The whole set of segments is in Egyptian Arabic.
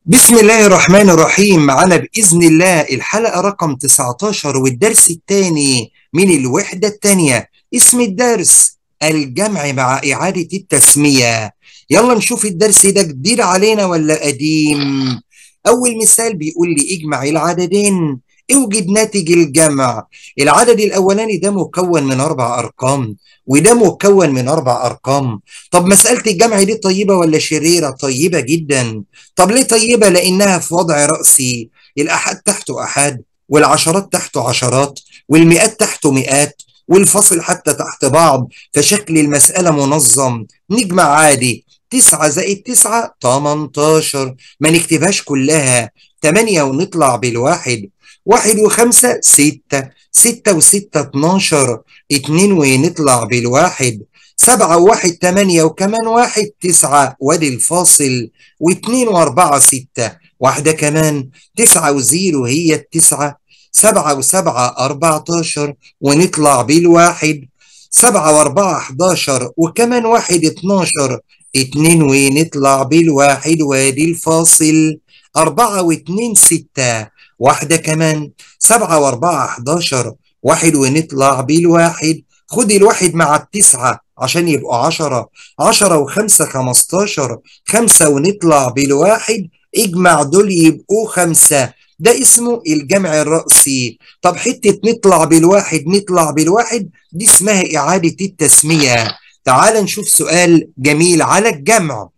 بسم الله الرحمن الرحيم معانا بإذن الله الحلقة رقم 19 والدرس الثاني من الوحدة الثانية اسم الدرس الجمع مع إعادة التسمية يلا نشوف الدرس ده جديد علينا ولا قديم أول مثال بيقول لي اجمع العددين اوجد ناتج الجمع العدد الأولاني ده مكون من أربع أرقام وده مكون من أربع أرقام طب مسألة الجمع دي طيبة ولا شريرة طيبة جدا طب ليه طيبة لأنها في وضع رأسي الأحد تحته أحد والعشرات تحته عشرات والمئات تحته مئات والفصل حتى تحت بعض فشكل المسألة منظم نجمع عادي تسعة زائد تسعة 18 ما نكتبهاش كلها تمانية ونطلع بالواحد واحد وخمسة ستة ستة وستة اتناشر اتنين ونطلع بالواحد سبعة وواحد تمانية وكمان واحد تسعة وادي الفاصل واتنين واربعة ستة واحدة كمان تسعة وزيرو هي التسعة سبعة وسبعة أربعتاشر ونطلع بالواحد سبعة وأربعة حداشر وكمان واحد اتناشر اتنين ونطلع بالواحد وادي الفاصل أربعة واتنين ستة واحدة كمان سبعة وأربعة حداشر واحد ونطلع بالواحد خد الواحد مع التسعة عشان يبقوا عشرة عشرة وخمسة خمستاشر خمسة ونطلع بالواحد اجمع دول يبقوا خمسة ده اسمه الجمع الرأسي طب حتة نطلع بالواحد نطلع بالواحد دي اسمها إعادة التسمية تعال نشوف سؤال جميل على الجمع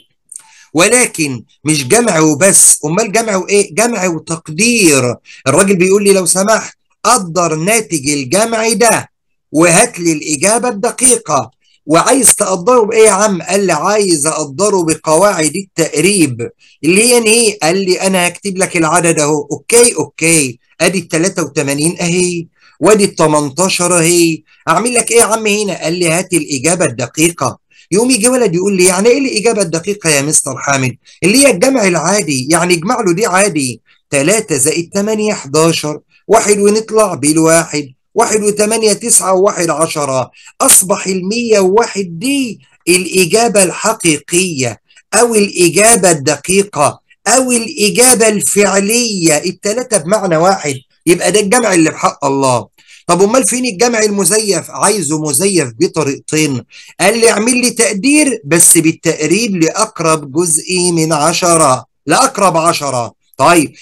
ولكن مش جمع وبس امال جمع وايه جمع وتقدير الراجل بيقول لي لو سمحت قدر ناتج الجمع ده وهات لي الاجابه الدقيقه وعايز تقدره بايه يا عم قال لي عايز اقدره بقواعد التقريب اللي هي ايه قال لي انا هكتب لك العدد اهو اوكي اوكي ادي ال 83 اهي وادي ال 18 اهي اعمل لك ايه يا عم هنا قال لي هات الاجابه الدقيقه يقوم يجي ولد يقول لي يعني ايه الاجابه الدقيقه يا مستر حامد اللي هي الجمع العادي يعني اجمع له دي عادي 3 زائد 8 11 واحد ونطلع بالواحد واحد وثمانية تسعة وواحد عشرة أصبح المية وواحد دي الإجابة الحقيقية أو الإجابة الدقيقة أو الإجابة الفعلية التلاتة بمعنى واحد يبقى ده الجمع اللي بحق الله طب امال فين الجمع المزيف عايزه مزيف بطريقتين قال لي اعمل لي تقدير بس بالتقريب لاقرب جزء من عشرة لاقرب عشرة طيب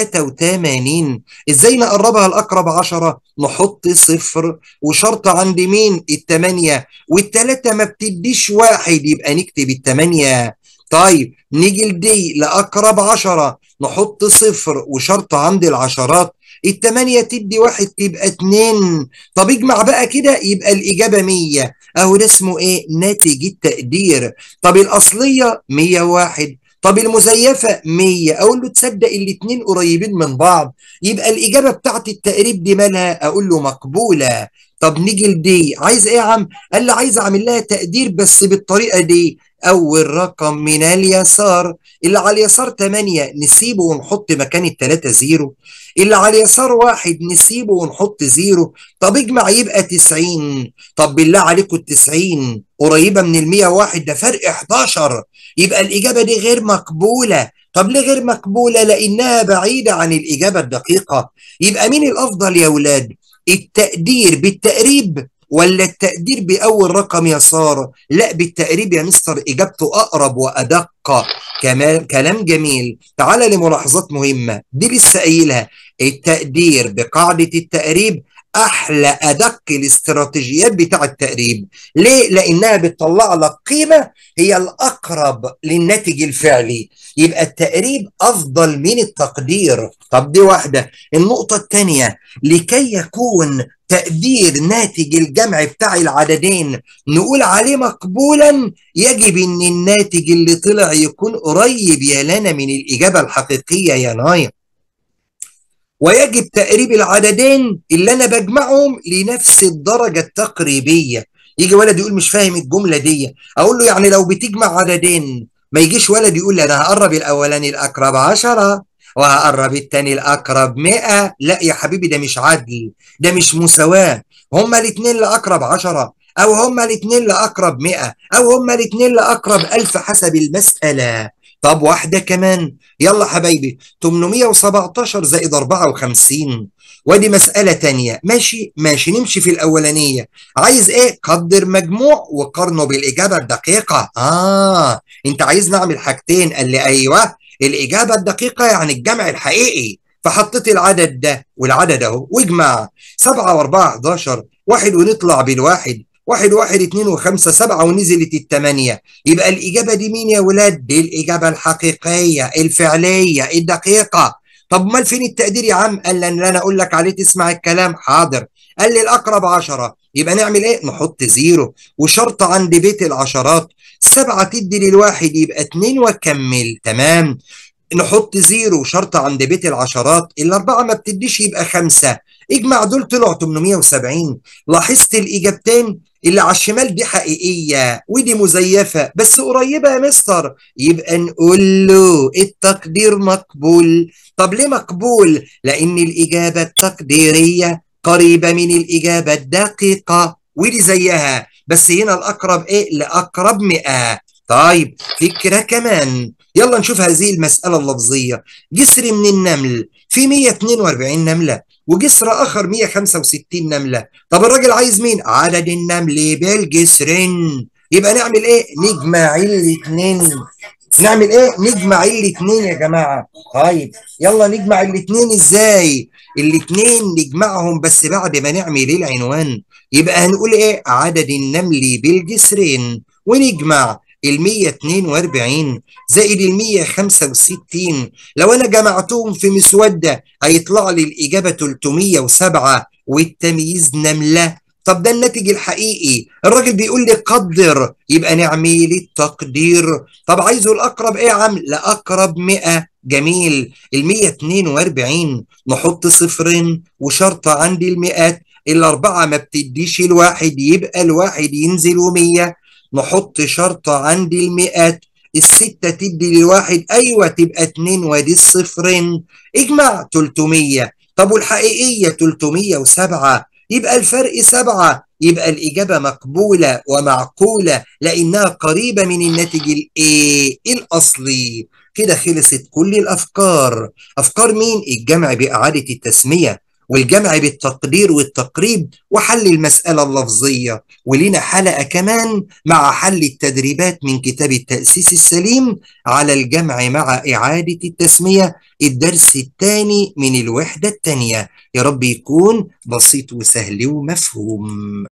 83 ازاي نقربها لاقرب 10 نحط صفر وشرط عند مين الثمانية والثلاثة ما بتديش واحد يبقى نكتب الثمانية طيب نيجي لدي لاقرب 10 نحط صفر وشرط عند العشرات التمانية تدي واحد تبقى اتنين طب اجمع بقى كده يبقى الإجابة مية أهو ده اسمه إيه ناتج التقدير طب الأصلية مية واحد طب المزيفة 100 أقول له تصدق الاتنين قريبين من بعض يبقى الإجابة بتاعت التقريب دي مالها أقول له مقبولة طب نيجي لدي عايز إيه يا عم؟ قال لي عايز أعمل لها تقدير بس بالطريقة دي أول رقم من اليسار اللي على اليسار 8 نسيبه ونحط مكان التلاتة زيرو اللي على اليسار واحد نسيبه ونحط زيرو طب اجمع يبقى 90 طب بالله عليكم ال 90 قريبة من ال 101 ده فرق 11 يبقى الإجابة دي غير مقبولة طب ليه غير مقبولة لأنها بعيدة عن الإجابة الدقيقة يبقى مين الأفضل يا ولاد التقدير بالتقريب ولا التقدير بأول رقم يسار لا بالتقريب يا مستر إجابته أقرب وأدق كمان كلام جميل تعال لملاحظات مهمة دي لسه قايلها التقدير بقاعدة التقريب احلى ادق الاستراتيجيات بتاع التقريب ليه لانها بتطلع لك قيمه هي الاقرب للناتج الفعلي يبقى التقريب افضل من التقدير طب دي واحده النقطه الثانيه لكي يكون تقدير ناتج الجمع بتاع العددين نقول عليه مقبولا يجب ان الناتج اللي طلع يكون قريب يا لنا من الاجابه الحقيقيه يا نايا ويجب تقريب العددين اللي انا بجمعهم لنفس الدرجه التقريبيه يجي ولد يقول مش فاهم الجمله دي اقول له يعني لو بتجمع عددين ما يجيش ولد يقول لي انا هقرب الاولاني الاقرب 10 وهقرب الثاني الاقرب 100 لا يا حبيبي ده مش عدل ده مش مساواه هما الاثنين لاقرب 10 او هما الاثنين لاقرب 100 او هما الاثنين لاقرب 1000 حسب المساله طب واحدة كمان يلا حبايبي 817 زائد 54 وادي مسألة تانية ماشي ماشي نمشي في الأولانية عايز ايه قدر مجموع وقارنه بالإجابة الدقيقة آه انت عايز نعمل حاجتين قال لي أيوه الإجابة الدقيقة يعني الجمع الحقيقي فحطيت العدد ده والعدد اهو واجمع 7 و4 11 واحد ونطلع بالواحد واحد واحد اتنين وخمسة سبعة ونزلت التمانية يبقى الإجابة دي مين يا ولاد؟ دي الإجابة الحقيقية الفعلية الدقيقة طب امال فين التقدير يا عم؟ قال لي أنا أقول لك عليه تسمع الكلام حاضر قال لي الأقرب عشرة يبقى نعمل إيه؟ نحط زيرو وشرط عند بيت العشرات سبعة تدي للواحد يبقى اتنين وكمل تمام نحط زيرو شرط عند بيت العشرات الأربعة ما بتديش يبقى خمسة اجمع دول طلعوا 870 لاحظت الإجابتين اللي على الشمال دي حقيقية ودي مزيفة بس قريبة يا مستر يبقى نقول له التقدير مقبول طب ليه مقبول؟ لأن الإجابة التقديرية قريبة من الإجابة الدقيقة ودي زيها بس هنا الأقرب إيه؟ لأقرب مئة طيب فكرة كمان يلا نشوف هذه المسألة اللفظية جسر من النمل في 142 نملة وجسر آخر 165 نملة طب الراجل عايز مين؟ عدد النمل بالجسرين يبقى نعمل ايه؟ نجمع الاثنين نعمل ايه؟ نجمع الاثنين يا جماعة طيب يلا نجمع الاثنين ازاي؟ الاثنين نجمعهم بس بعد ما نعمل العنوان يبقى هنقول ايه؟ عدد النمل بالجسرين ونجمع ال 142 زائد ال 165 لو انا جمعتهم في مسوده هيطلع لي الاجابه 307 والتمييز نمله طب ده الناتج الحقيقي الراجل بيقول لي قدر يبقى نعمل التقدير طب عايزه الاقرب ايه يا عم لاقرب 100 جميل ال 142 نحط صفرين وشرطه عندي المئات الاربعه ما بتديش الواحد يبقى الواحد ينزل 100 نحط شرطة عند المئات الستة تدي للواحد أيوة تبقى اتنين وادي الصفرين اجمع 300 طب والحقيقية 307 يبقى الفرق سبعة يبقى الإجابة مقبولة ومعقولة لأنها قريبة من الناتج الإيه الأصلي كده خلصت كل الأفكار أفكار مين الجمع بإعادة التسمية والجمع بالتقدير والتقريب وحل المسألة اللفظية ولنا حلقة كمان مع حل التدريبات من كتاب التأسيس السليم على الجمع مع إعادة التسمية الدرس الثاني من الوحدة الثانية يا رب يكون بسيط وسهل ومفهوم